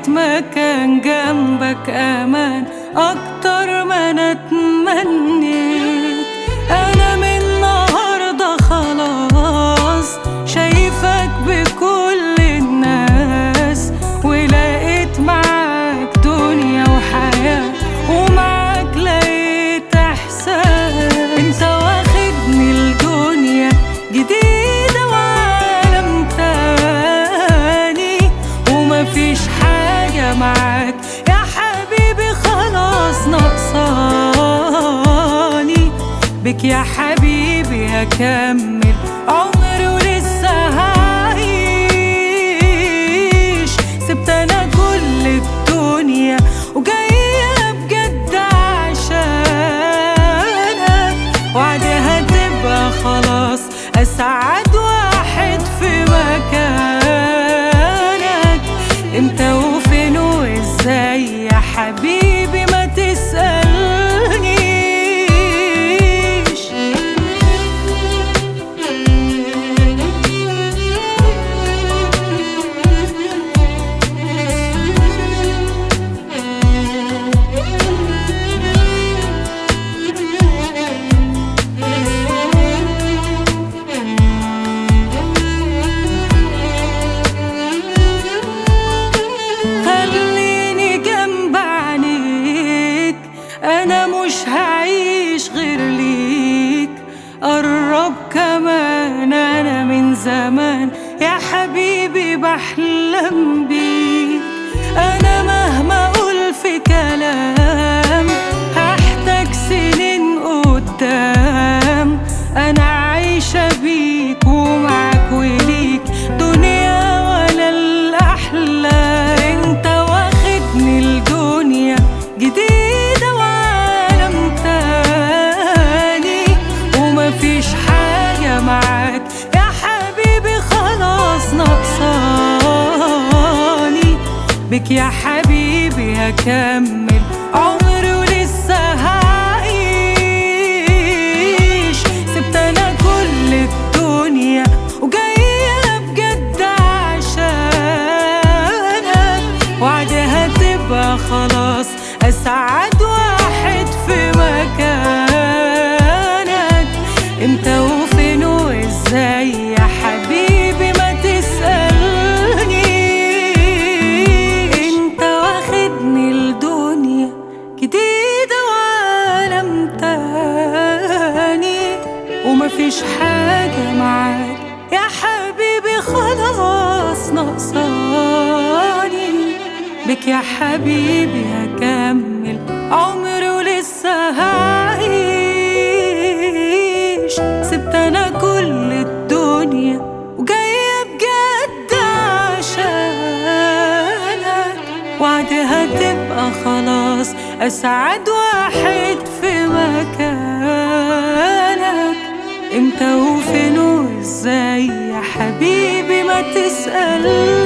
لقيت مكان جنبك امان اكتر ما انا اتمنيت انا من النهارده خلاص شايفك بكل الناس ولقيت معاك دنيا وحياة ومعاك لقيت احساس انت واخدني الدنيا جديدة وعالم تاني ومفيش حاجة معاك يا حبيبي خلاص ناقصاني بك يا حبيبي هكمل عمري ولسه هعيش سبت انا كل الدنيا وجاية بجد عشانك وعدها تبقى خلاص اسعد واحد في مكانك امتى وفين وازاي يا حبيبي ما تسألنيش خليني جنب عينيك انا مش هعيش غير ليك قرب كمان انا من زمان يا حبيبي بحلم بيك انا مهما اقول في كلام هحتاج سنين قدام انا عايشة بيك ومعاك وليك دنيا ولا الاحلام انت واخدني الدنيا جديدة وعالم تاني ومفيش حاجة معاك يا حبيبي خلاص ناقصاني بك يا حبيبي هكمل عمري ولسه هعيش سبت انا كل الدنيا وجاية بجد عشانك وعدها تبقى خلاص اسعد واحد في مكانك امتى وفين وازاي يا حبيبي ما تسألني انت واخدني الدنيا جديدة وعالم تاني ومفيش حاجة معاك يا حبيبي خلاص ناقصاني بك يا حبيبي هكمل عمري ولسه هعيش سبت انا كل الدنيا وجاية بجد عشانك وعدها تبقى خلاص اسعد واحد في مكانك امتى وفين وازاي يا حبيبي ما تسأل